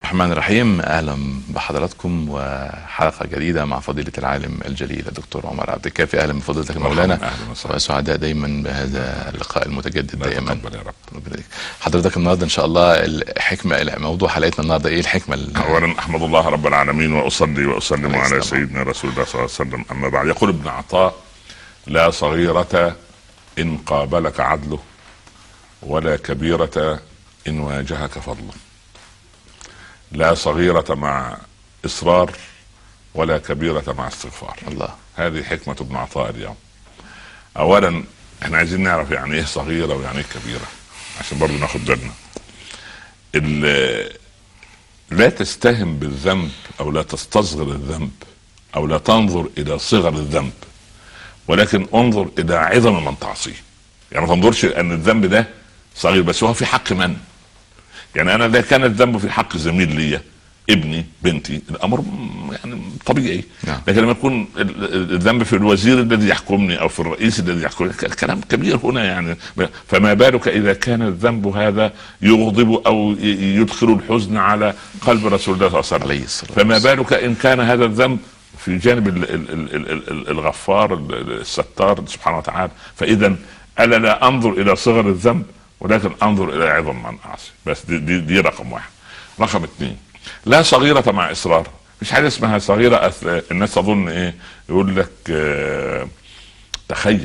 الرحمن الرحيم اهلا بحضراتكم وحلقه جديده مع فضيله العالم الجليل الدكتور عمر عبد الكافي اهلا بفضيلتك مولانا اهلا وسهلا وسعداء دائما بهذا اللقاء المتجدد الله دائما يتقبل يا رب ربنا يبارك. حضرتك النهارده ان شاء الله الحكمه موضوع حلقتنا النهارده ايه الحكمه ال- اولا احمد الله رب العالمين واصلي واسلم عليه على السلام. سيدنا رسول الله صلى الله عليه وسلم اما بعد يقول ابن عطاء لا صغيرة ان قابلك عدله ولا كبيرة ان واجهك فضله لا صغيرة مع اصرار ولا كبيرة مع استغفار الله هذه حكمة ابن عطاء اليوم اولا احنا عايزين نعرف يعني ايه صغيرة ويعني ايه كبيرة عشان برضه ناخد بالنا ال- لا تستهم بالذنب او لا تستصغر الذنب او لا تنظر الى صغر الذنب ولكن انظر الى عظم من تعصيه يعني ما تنظرش ان الذنب ده صغير بس هو في حق من يعني انا لا كان الذنب في حق زميل ليا ابني بنتي الامر م- يعني طبيعي نعم. لكن لما يكون ال- ال- الذنب في الوزير الذي يحكمني او في الرئيس الذي يحكمني ك- كلام كبير هنا يعني فما بالك اذا كان الذنب هذا يغضب او ي- يدخل الحزن على قلب رسول الله صلى الله عليه وسلم عليه الصلاة فما بالك ان كان هذا الذنب في جانب ال- ال- ال- ال- ال- الغفار ال- ال- الستار سبحانه وتعالى فاذا الا لا انظر الى صغر الذنب ولكن انظر الى عظم من اعصي بس دي, دي, دي رقم واحد رقم اثنين لا صغيرة مع اصرار مش حاجه اسمها صغيرة أصل الناس تظن ايه يقول لك آه تخيل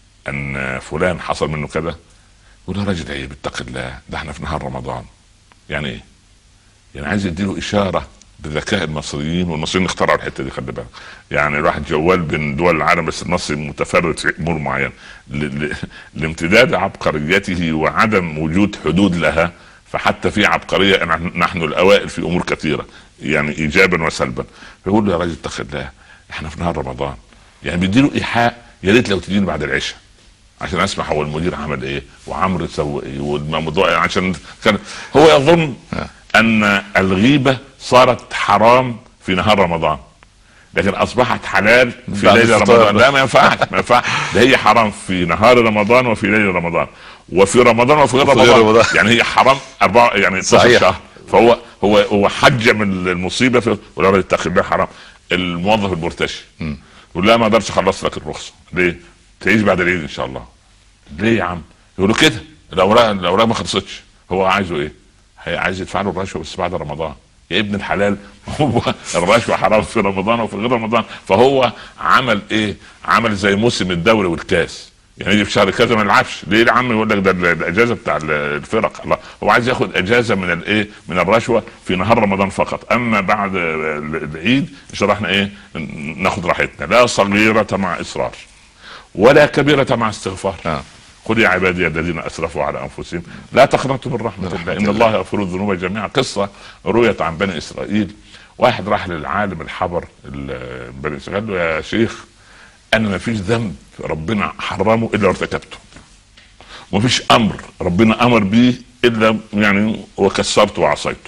ان فلان حصل منه كذا يقول يا راجل عيب اتق الله ده احنا في نهار رمضان يعني ايه؟ يعني عايز يديله اشاره بذكاء المصريين والمصريين اخترعوا الحته دي خلي بالك يعني الواحد جوال بين دول العالم بس المصري متفرد في امور معينه ل- ل- لامتداد عبقريته وعدم وجود حدود لها فحتى في عبقريه نحن- نحن الاوائل في امور كثيره يعني ايجابا وسلبا فيقول له يا راجل اتق الله احنا في نهار رمضان يعني بيديله ايحاء يا ريت لو تجيني بعد العشاء عشان اسمع هو المدير عمل ايه وعمرو سوى ايه والموضوع عشان كان هو يظن آه. ان الغيبه صارت حرام في نهار رمضان لكن اصبحت حلال في بعد ليل الفطار. رمضان لا ما ينفعش ما ينفعش ده هي حرام في نهار رمضان وفي ليل رمضان وفي رمضان وفي غير وفي غير رمضان. رمضان. يعني هي حرام أربعة يعني 12 صحيح. شهر فهو هو هو حجم المصيبه في ولا راجل اتقي الله حرام الموظف المرتشي يقول لا ما اقدرش اخلص لك الرخصه ليه؟ تعيش بعد العيد ان شاء الله ليه يا عم؟ يقولوا كده الاوراق الاوراق ما خلصتش هو عايزه ايه؟ هي عايز يدفع له الرشوه بس بعد رمضان يا ابن الحلال هو الرشوه حرام في رمضان وفي غير رمضان فهو عمل ايه؟ عمل زي موسم الدوري والكاس يعني يجي في شهر كذا ما يلعبش ليه يا عم يقول لك ده ال- الاجازه بتاع ال- الفرق الله هو عايز ياخد اجازه من الايه من الرشوه في نهار رمضان فقط اما بعد ال- العيد ان شاء الله احنا ايه ن- ناخد راحتنا لا صغيره مع اصرار ولا كبيره مع استغفار آه. قل يا عبادي الذين اسرفوا على انفسهم لا تقنطوا من رحمه الله ان الله يغفر الذنوب جميعا قصه رويت عن بني اسرائيل واحد راح للعالم الحبر ال- بني اسرائيل قال له يا شيخ انا ما فيش ذنب ربنا حرمه الا ارتكبته وما فيش امر ربنا امر به الا يعني وكسرته وعصيته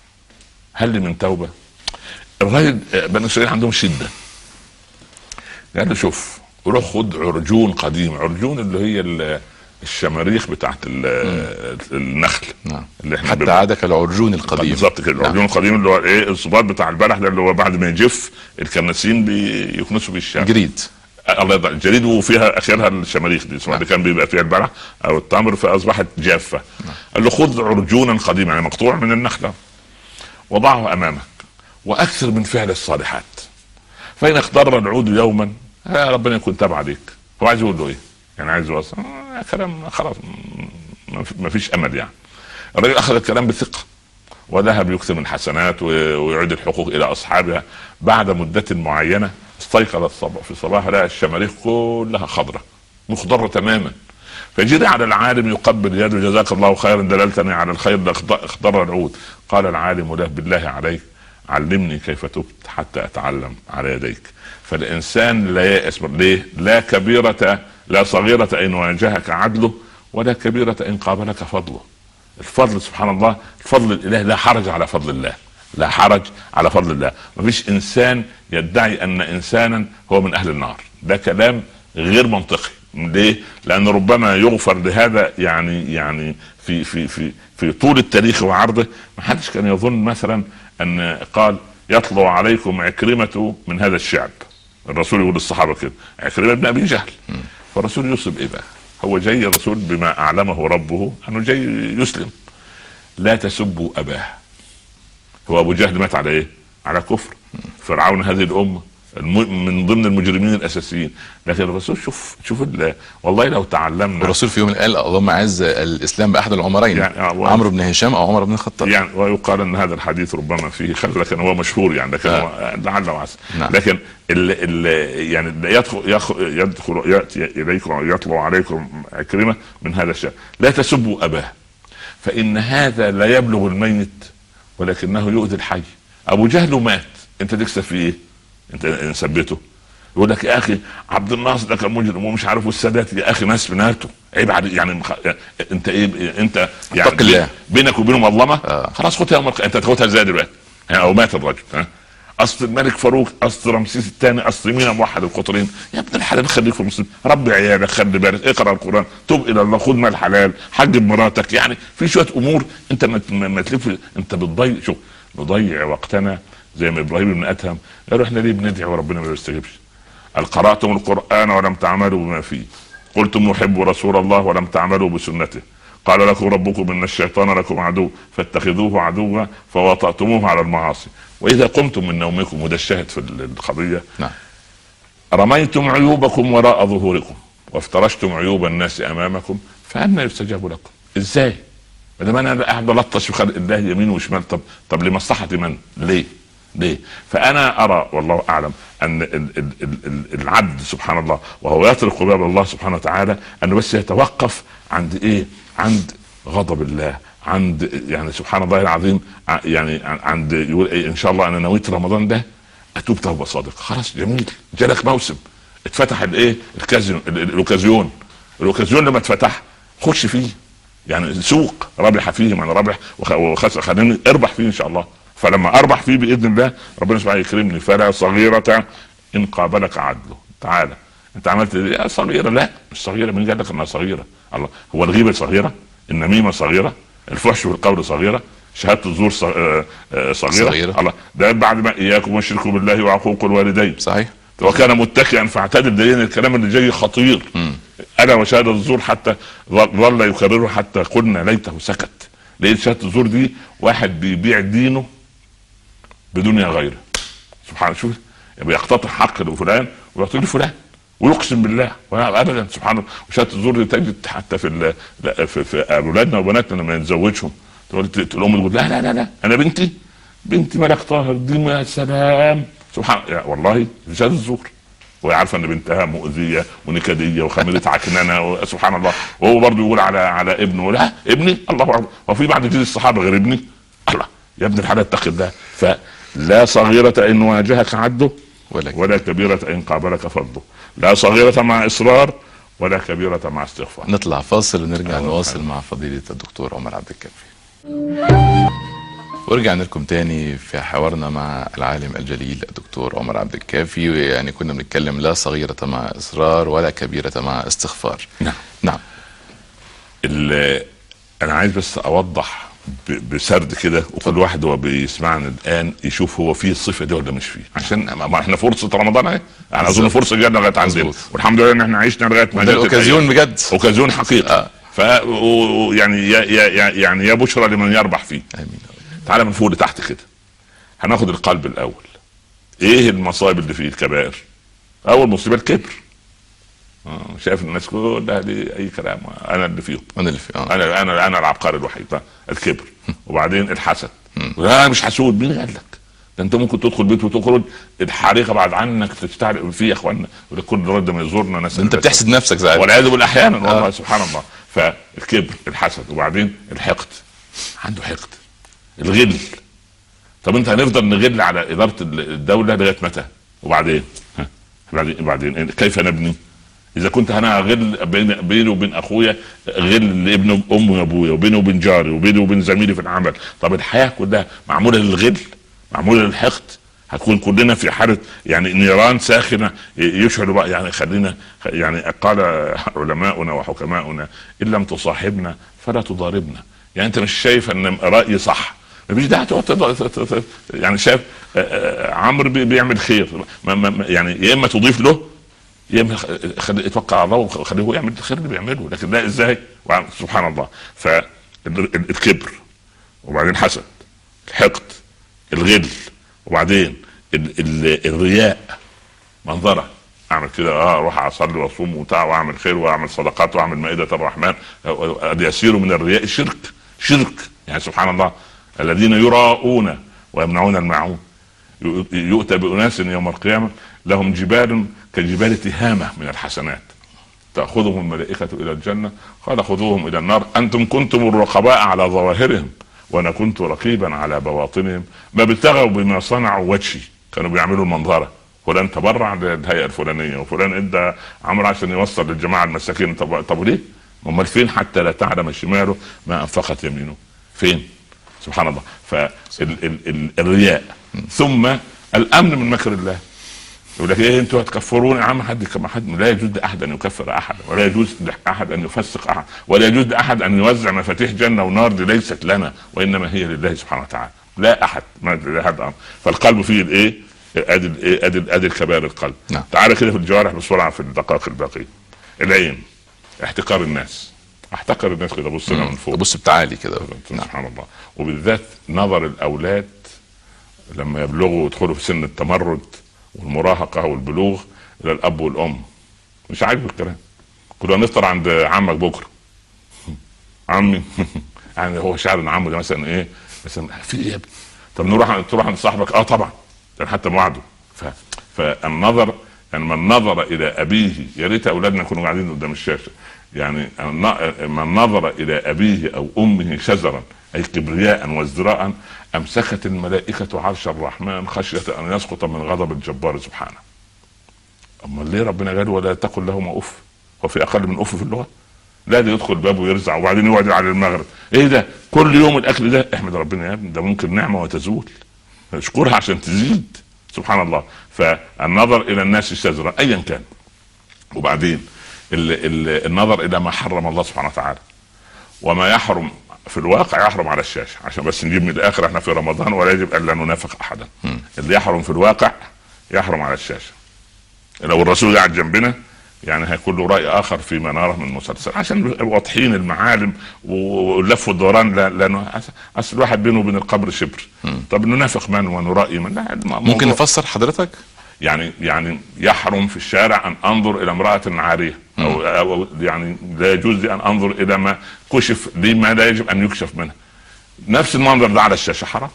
هل لي من توبه الراجل بني اسرائيل عندهم شده قال له شوف روح خد عرجون قديم عرجون اللي هي ال- الشماريخ بتاعت ال- النخل نعم اللي احنا حتى بن- عاد كالعرجون القديم بالظبط كده العرجون القديم اللي هو ايه الصباط بتاع البلح ده اللي هو بعد ما يجف الكناسين بيكنسوا بيه الشام جريد الله يرضى الجريد وفيها اخرها الشماريخ دي سواء اللي كان بيبقى فيها البلح او التمر فاصبحت جافه قال له خذ عرجونا قديما يعني مقطوع من النخله وضعه امامك واكثر من فعل الصالحات فان اخضر العود يوما يا ربنا يكون تاب عليك هو عايز يقول له ايه؟ يعني عايز يوصل آه كلام خلاص م- ما فيش امل يعني الراجل اخذ الكلام بثقه وذهب يكثر من الحسنات و- ويعيد الحقوق الى اصحابها بعد مده معينه استيقظ الصبح في صباح لقى الشماريخ كلها خضراء مخضره تماما فجري على العالم يقبل يده جزاك الله خيرا دللتني على الخير ده اخض- اخضر العود قال العالم له بالله عليك علمني كيف تبت حتى اتعلم على يديك فالانسان لا يأس ليه لا كبيرة لا صغيرة ان واجهك عدله ولا كبيرة ان قابلك فضله الفضل سبحان الله الفضل الاله لا حرج على فضل الله لا حرج على فضل الله ما فيش انسان يدعي ان انسانا هو من اهل النار ده كلام غير منطقي ليه؟ لان ربما يغفر لهذا يعني يعني في في في في طول التاريخ وعرضه ما حدش كان يظن مثلا ان قال يطلع عليكم عكرمة من هذا الشعب الرسول يقول للصحابة كده عكرمة بن ابي جهل فالرسول يوصل ايه بقى هو جاي الرسول بما اعلمه ربه انه جاي يسلم لا تسبوا اباه هو ابو جهل مات على ايه على كفر فرعون هذه الامه الم... من ضمن المجرمين الاساسيين لكن الرسول شوف شوف ال... والله لو تعلمنا الرسول في يوم قال اللهم اعز الاسلام باحد العمرين يعني يعني آه، عمرو بن هشام او عمر بن الخطاب يعني ويقال ان هذا الحديث ربما فيه خلل لكن هو مشهور يعني لكن آه. هو لعل وعسى نعم. لكن ال ال يعني يدخل يدخل, يدخل ياتي اليكم يطلع عليكم عكرمه من هذا الشيء لا تسبوا اباه فان هذا لا يبلغ الميت ولكنه يؤذي الحي ابو جهل مات انت تكسب فيه ايه؟ انت إن سبيته يقول لك يا اخي عبد الناصر ده كان مجرم ومش عارف والسادات يا اخي ناس بناته عيب عليك يعني مخ... انت ايه انت يعني اتق الله. بينك وبينه مظلمه آه. خلاص خدها يوم الق- انت تاخدها ازاي دلوقتي يعني او مات الرجل ها اصل الملك فاروق اصل رمسيس الثاني اصل مين موحد القطرين يا ابن الحلال خليك في المسلم ربي عيالك خلي بالك اقرا القران توب الى الله خذ مال حلال حجب مراتك يعني في شويه امور انت ما ما- ما تلف انت بتضيع شوف نضيع وقتنا زي ما ابراهيم بن ادهم قالوا احنا ليه بندعي وربنا ما بيستجيبش قال قراتم القران ولم تعملوا بما فيه قلتم نحب رسول الله ولم تعملوا بسنته قال لكم ربكم ان الشيطان لكم عدو فاتخذوه عدوا فوطأتموه على المعاصي واذا قمتم من نومكم وده الشاهد في القضيه نعم رميتم عيوبكم وراء ظهوركم وافترشتم عيوب الناس امامكم فأنا يستجاب لكم ازاي ما دام انا قاعد بلطش في خلق الله يمين وشمال طب طب لمصلحه من ليه ليه فانا ارى والله اعلم ان ال- ال- ال- ال- العبد سبحان الله وهو يطرق باب الله سبحانه وتعالى انه بس يتوقف عند ايه عند غضب الله عند يعني سبحان الله العظيم ع- يعني عند يقول إيه ان شاء الله انا نويت رمضان ده اتوب توبه صادقه خلاص جميل جالك موسم اتفتح الايه الكازيون ال- ال- الاوكازيون الاوكازيون لما اتفتح خش فيه يعني سوق ربح فيه من ربح وخ- وخسر خليني اربح فيه ان شاء الله فلما اربح فيه باذن الله ربنا سبحانه يكرمني فلا صغيره ان قابلك عدله تعالى انت عملت إيه؟ يا صغيره لا مش صغيره مين قال لك انها صغيره الله هو الغيبه صغيره النميمه صغيره الفحش في القول صغيره شهاده الزور ص- آه، آه، صغيره صغيرة. الله ده بعد ما اياكم والشرك بالله وعقوق الوالدين صحيح وكان متكئا فاعتدل دليل الكلام اللي جاي خطير انا وشهاده الزور حتى ظل ظل يكرره حتى قلنا ليته سكت لقيت شهاده الزور دي واحد بيبيع دينه بدنيا غيره سبحان شوف بيقتطع حق لفلان ويعطيه لفلان ويقسم بالله ولا ابدا سبحان الله وشهاده الزور دي تجد حتى في ال- لا، في, في اولادنا وبناتنا لما نتزوجهم تقول الام تقول لا لا لا لا انا بنتي بنتي ملك طاهر دي يا سلام سبحان يا والله دي شهاده الزور وهي عارفه ان بنتها مؤذيه ونكديه وخميره عكننه سبحان الله وهو برضه يقول على على ابنه لا ابني الله اكبر وفي بعد جيل الصحابه غير ابني الله يا ابن الحلال اتق الله فلا صغيره ان واجهك عده ولكن ولا كبيره ان قابلك فضله لا صغيره مع اصرار ولا كبيره مع استغفار نطلع فاصل ونرجع الله نواصل يرحمه. مع فضيلة الدكتور عمر عبد الكافي ورجعنا لكم تاني في حوارنا مع العالم الجليل الدكتور عمر عبد الكافي يعني كنا بنتكلم لا صغيرة مع إصرار ولا كبيرة مع استغفار نعم نعم ال- انا عايز بس اوضح ب- بسرد كده وكل واحد هو بيسمعنا الان يشوف هو فيه الصفه دي ولا مش فيه عشان ما ما احنا فرصه رمضان اهي انا اظن بالظبط. فرصه جانا لغايه عندنا مظبوط. والحمد لله ان احنا عشنا لغايه ما ده جت الأوكازيون الأيام. بجد اوكازيون حقيقه آه. ف و- و- يعني يا يا يا- يعني يا بشرى لمن يربح فيه آمين تعالى من فوق لتحت كده هناخد القلب الاول ايه المصايب اللي فيه الكبائر اول مصيبه الكبر آه، شايف الناس كلها دي اي كلام انا اللي فيهم أنا اللي في آه. انا انا انا العبقري الوحيد طيب، الكبر وبعدين الحسد لا أنا مش حسود مين قال لك ده انت ممكن تدخل بيت وتخرج الحريقه بعد عنك تستعرق فيه يا اخوانا يقول لك كل رد ما يزورنا ناس أنت بتحسد نفسك ساعات والعياذ بالله احيانا والله آه. سبحان الله فالكبر الحسد وبعدين الحقد عنده حقد الغل طب انت هنفضل نغل على اداره الدوله لغايه متى وبعدين ها؟ بعدين بعدين كيف نبني اذا كنت انا غل بين بيني وبين اخويا غل لابن امي وابويا وبيني وبين جاري وبيني وبين زميلي في العمل طب الحياه كلها معموله للغل معموله للحقد هتكون كلنا في حاله يعني نيران ساخنه يشعل بقى يعني خلينا يعني قال علماؤنا وحكماؤنا ان لم تصاحبنا فلا تضاربنا يعني انت مش شايف ان رايي صح مفيش داعي تقعد تض- ت- ت- ت- يعني شايف آه، آه، عمرو بي- بيعمل خير ما ما ما- يعني يا اما تضيف له يا اما خ- خليه يتوكل على الله وخليه هو يعمل الخير اللي بيعمله لكن ده ازاي وعم- سبحان الله فالكبر وبعدين حسد الحقد الغل وبعدين ال ال الرياء منظره اعمل كده اه اروح اصلي واصوم وبتاع واعمل خير واعمل صدقات واعمل مائده الرحمن قد يسير من الرياء شرك شرك يعني سبحان الله الذين يراءون ويمنعون الماعون يؤ- يؤتى باناس يوم القيامه لهم جبال كجبال تهامه من الحسنات تاخذهم الملائكه الى الجنه قال خذوهم الى النار انتم كنتم الرقباء على ظواهرهم وانا كنت رقيبا على بواطنهم ما ابتغوا بما صنعوا وجهي كانوا بيعملوا المنظره فلان تبرع للهيئه الفلانيه وفلان ادى عمرو عشان يوصل للجماعه المساكين طب طب ليه؟ امال فين حتى لا تعلم شماله ما انفقت يمينه؟ فين؟ سبحان الله فالرياء ثم الامن من مكر الله يقول لك ايه انتوا هتكفرون يا عم حد كما حد لا يجوز لاحد ان يكفر احد ولا يجوز لاحد ان يفسق احد ولا يجوز لاحد ان يوزع مفاتيح جنه ونار دي ليست لنا وانما هي لله سبحانه وتعالى لا احد ما لاحد امر فالقلب فيه الايه ادي الايه ادي ادي الكبائر القلب نعم. تعالى كده في الجوارح بسرعه في الدقائق الباقيه العين احتقار الناس احتقر الناس كده بص لنا من فوق تبص بتعالي كده نعم سبحان الله وبالذات نظر الاولاد لما يبلغوا ويدخلوا في سن التمرد والمراهقه والبلوغ الى الاب والام مش عاجبه الكلام كنا نفطر عند عمك بكره عمي يعني هو شعر ان عمه ده مثلا ايه مثلا في ايه يا ابني طب نروح تروح عند صاحبك اه طبعا كان حتى موعده ف... فالنظر يعني من نظر الى ابيه يا ريت اولادنا يكونوا قاعدين قدام الشاشه يعني الن- من نظر الى ابيه او امه شزرا اي كبرياء وازدراء امسكت الملائكه عرش الرحمن خشيه ان يسقط من غضب الجبار سبحانه. امال ليه ربنا قال ولا تقل لهما اف؟ هو في اقل من اف في اللغه؟ لا ده يدخل باب ويرزع وبعدين يقعد على المغرب ايه ده كل يوم الاكل ده احمد ربنا يا ابني ده ممكن نعمه وتزول اشكرها عشان تزيد سبحان الله فالنظر الى الناس شزرا ايا كان وبعدين ال ال النظر الى ما حرم الله سبحانه وتعالى وما يحرم في الواقع يحرم على الشاشه عشان بس نجيب من الاخر احنا في رمضان ولا يجب ان لا ننافق احدا اللي يحرم في الواقع يحرم على الشاشه لو الرسول قاعد جنبنا يعني هيكون له راي اخر فيما نراه من مسلسل عشان نبقى واضحين المعالم واللف والدوران لا لا اصل الواحد بينه وبين القبر شبر طب ننافق من ونرأي من لا الموضوع- ممكن نفسر حضرتك يعني يعني يحرم في الشارع ان انظر الى امراه عاريه أو, او يعني لا يجوز لي ان انظر الى ما كشف لي ما لا يجب ان يكشف منها نفس المنظر ده على الشاشه حرام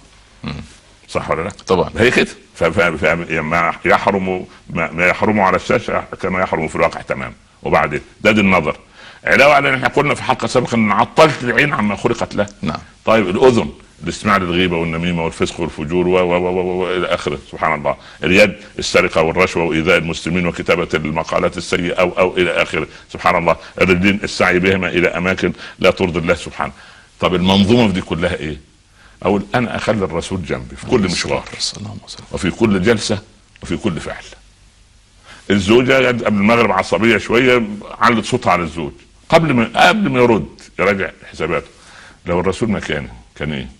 صح ولا لا؟ طبعا هي كده ف- ف- ف- ما يحرم ما ما يحرم على الشاشه كما يحرم في الواقع تمام وبعدين ده دي النظر علاوه على ان احنا قلنا في حلقه سابقه ان عطلت العين عما خلقت له نعم طيب الاذن الاستماع للغيبه والنميمه والفسق والفجور و و و و و الى اخره سبحان الله اليد السرقه والرشوه وايذاء المسلمين وكتابه المقالات السيئه او او الى اخره سبحان الله الرجلين السعي بهما الى اماكن لا ترضي الله سبحانه طب المنظومه في دي كلها ايه؟ اقول انا اخلي الرسول جنبي في كل مشوار اللهم صل وفي كل جلسه وفي كل فعل الزوجه قبل المغرب عصبيه شويه علت صوتها على الزوج قبل ما قبل ما يرد يراجع حساباته لو الرسول مكانه كان ايه؟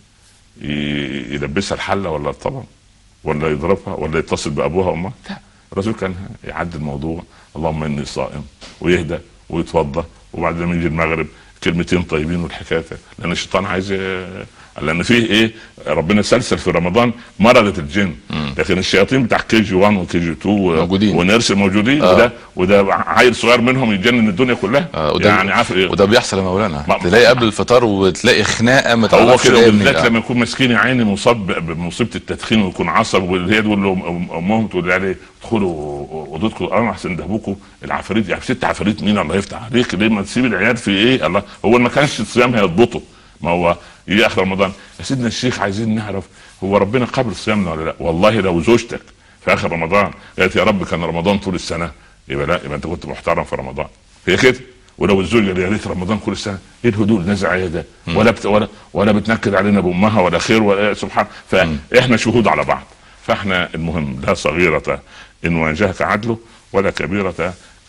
ي- يلبسها الحله ولا الطبق ولا يضربها ولا يتصل بابوها وامها لا الرسول كان يعدي الموضوع اللهم اني صائم ويهدى ويتوضا وبعد ما يجي المغرب كلمتين طيبين والحكايه لان الشيطان عايز ي- لان فيه ايه ربنا سلسل في رمضان مرضت الجن لكن الشياطين بتاع كي جي 1 وكي جي 2 و- موجودين. ونرس موجودين آه. وده وده عيل صغير منهم يتجنن الدنيا كلها آه، وده يعني عارف ايه وده بيحصل يا مولانا ما- تلاقي قبل الفطار وتلاقي خناقه ما هو تعرفش كده جاية بالذات منين. لما يكون مسكين يا عيني مصاب ب- بمصيبه التدخين ويكون عصب وهي تقول له أم- امهم تقول عليه ادخلوا اوضتكم اه احسن ده ابوكم العفاريت يعني ست عفاريت مين الله يفتح عليك ليه ما تسيب العيال في ايه الله هو ما كانش الصيام هيضبطه ما هو يجي اخر رمضان يا سيدنا الشيخ عايزين نعرف هو ربنا قبل صيامنا ولا لا والله لو زوجتك في اخر رمضان قالت يا رب كان رمضان طول السنه يبقى لا يبقى انت كنت محترم في رمضان هي كده ولو الزوج قال يا ريت رمضان كل سنه ايه الهدوء اللي نزع عليها ده ولا بت ولا ولا بتنكد علينا بامها ولا خير ولا سبحان فاحنا شهود على بعض فاحنا المهم لا صغيره ان واجهك عدله ولا كبيره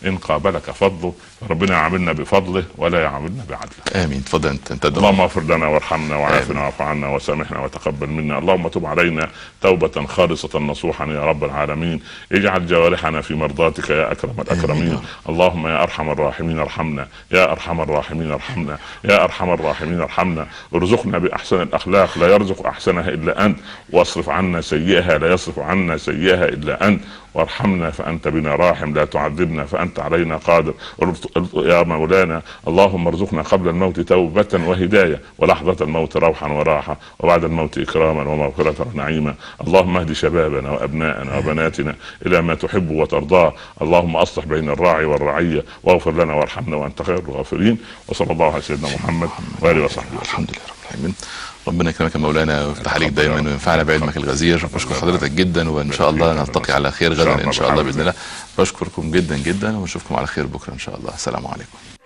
ان قابلك فضله فربنا يعاملنا بفضله ولا يعاملنا بعدله امين اتفضل انت انت الدعاء. اللهم اغفر لنا وارحمنا وعافنا واعف عنا وسامحنا وتقبل منا اللهم تب علينا توبة خالصة نصوحا يا رب العالمين اجعل جوارحنا في مرضاتك يا أكرم الأكرمين اللهم يا أرحم الراحمين ارحمنا يا أرحم الراحمين ارحمنا يا أرحم الراحمين ارحمنا ارزقنا بأحسن الأخلاق لا يرزق أحسنها إلا أنت واصرف عنا سيئها لا يصرف عنا سيئها إلا أنت وارحمنا فأنت بنا راحم لا تعذبنا فأنت علينا قادر يا مولانا اللهم ارزقنا قبل الموت توبة وهداية ولحظة الموت روحا وراحة وبعد الموت إكراما ومغفرة ونعيما اللهم اهد شبابنا وأبناءنا وبناتنا إلى ما تحب وترضاه اللهم أصلح بين الراعي والرعية واغفر لنا وارحمنا وأنت خير الغافرين وصلى الله على سيدنا محمد وآله وصحبه وسلم الحمد لله رب العالمين ربنا يكرمك يا مولانا ويفتح عليك دايما وينفعنا بعلمك الغزير بشكر حضرتك جدا وان شاء الله نلتقي على خير غدا ان شاء الله باذن الله بشكركم جدا جدا ونشوفكم على خير بكره ان شاء الله السلام عليكم